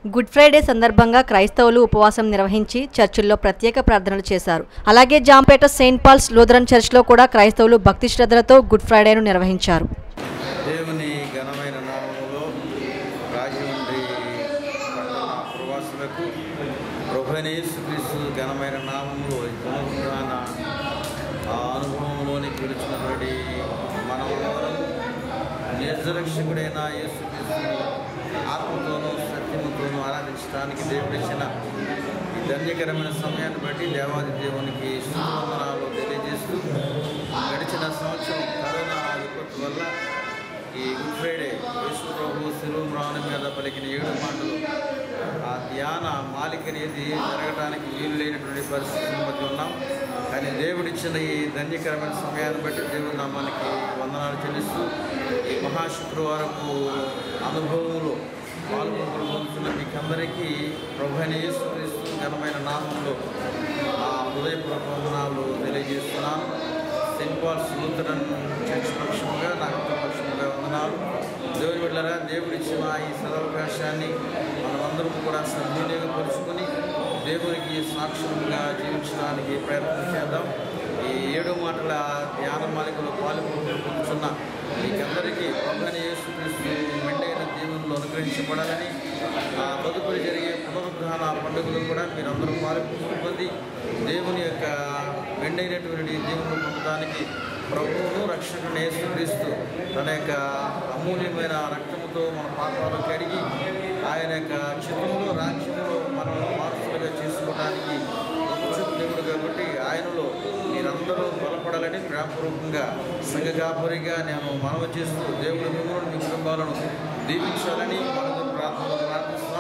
good Friday సందర్భంగా క్రైస్తవులు ఉపవాసం నిర్వహించి చర్చిల్లో ప్రత్యేక ప్రార్థనలు చేశారు అలాగే జాంపేట సెయింట్ పాల్స్ లూథరన్ చర్చ్లో కూడా క్రైస్తవులు భక్తి శ్రద్ధలతో గుడ్ ఫ్రైడేను నిర్వహించారు దేవుని ఘనమైన నామములో రాజమండ్రి పట్టణ ప్రవాసులకు ప్రభునేసుక్రీస్తు ఘనమైన నామములో ఈ పునరుద్ధాన ఆ అనుభవంలోని పిలిచినటువంటి మనమందరం నిర్జరక్షకుడైన యేసుక్రీస్తును ఆత్మతోనూ సత్యముతోనూ ఆరాధించడానికి దేవుడిచ్చిన ఈ ధన్యకరమైన సమయాన్ని బట్టి దేవాది దేవునికి స్థుతివందనాలు తెలియజేస్తూ గడిచిన సంవత్సరం కరోనా విపత్తు వల్ల ఈ గుడ్ ఫ్రైడే యేసు ప్రభు శిలువ రావడం మీద పలికిన ఏడు మాటలు ఆ ధ్యాన మాలిక అనేది జరగడానికి వీలు లేనటువంటి పరిస్థితుల మధ్య ఉన్నాం కానీ దేవుడిచ్చిన ఈ ధన్యకరమైన సమయాన్ని బట్టి దేవుడి నామానికి వందనాలు చెల్లిస్తూ ఈ మహాశుక్రవారపు అనుభవంలో పాల్గొనుతున్న మీకందరికీ ప్రభు అయిన యేసుక్రీస్తు ఘనమైన నామంలో ఆ హృదయపూర్వక వందనాలు తెలియజేస్తున్నాను సెయింట్ పాల్స్ లూథరన్ చర్చ్ పక్షముగా నాకు పక్షముగా వందనాలు దేవుని బిడ్డలారా దేవుడు ఇచ్చిన ఈ సదవకాశాన్ని మనమందరం కూడా సద్వినియోగపరుచుకొని దేవునికి సాక్షులుగా జీవించడానికి ప్రయత్నం చేద్దాం ఈ ఏడు మాటల ధ్యాన మాలికలో పాల్గొంటున్న మీకందరికీ ప్రభుని యేసుక్రీస్తు మెండైన దేవుళ్ళు అనుగ్రహించబడాలని ఆ తదుపరి జరిగే పునరుద్ధాన పండుగలు కూడా మీరందరూ పాల్గొని పొంది దేవుని యొక్క మెండైనటువంటి దేవుని పొందడానికి ప్రభువును రక్షకుని యేసుక్రీస్తు తన యొక్క అమూల్యమైన రక్తముతో మన పాపాలు కడిగి ఆయన యొక్క చిత్రంలో రాజ్యంలో మనల్ని వారసులుగా చేసుకోవడానికి చూపు దేవుడు కాబట్టి ఆయనలో మీరందరూ బలపడాలని ప్రేమపూర్వకంగా సంఘకాపురిగా నేను మనవి చేస్తూ దేవుడు మిమ్మల్ని మీ కుటుంబాలను దీవించాలని మనకు ప్రార్థనలు ప్రార్థిస్తున్నాను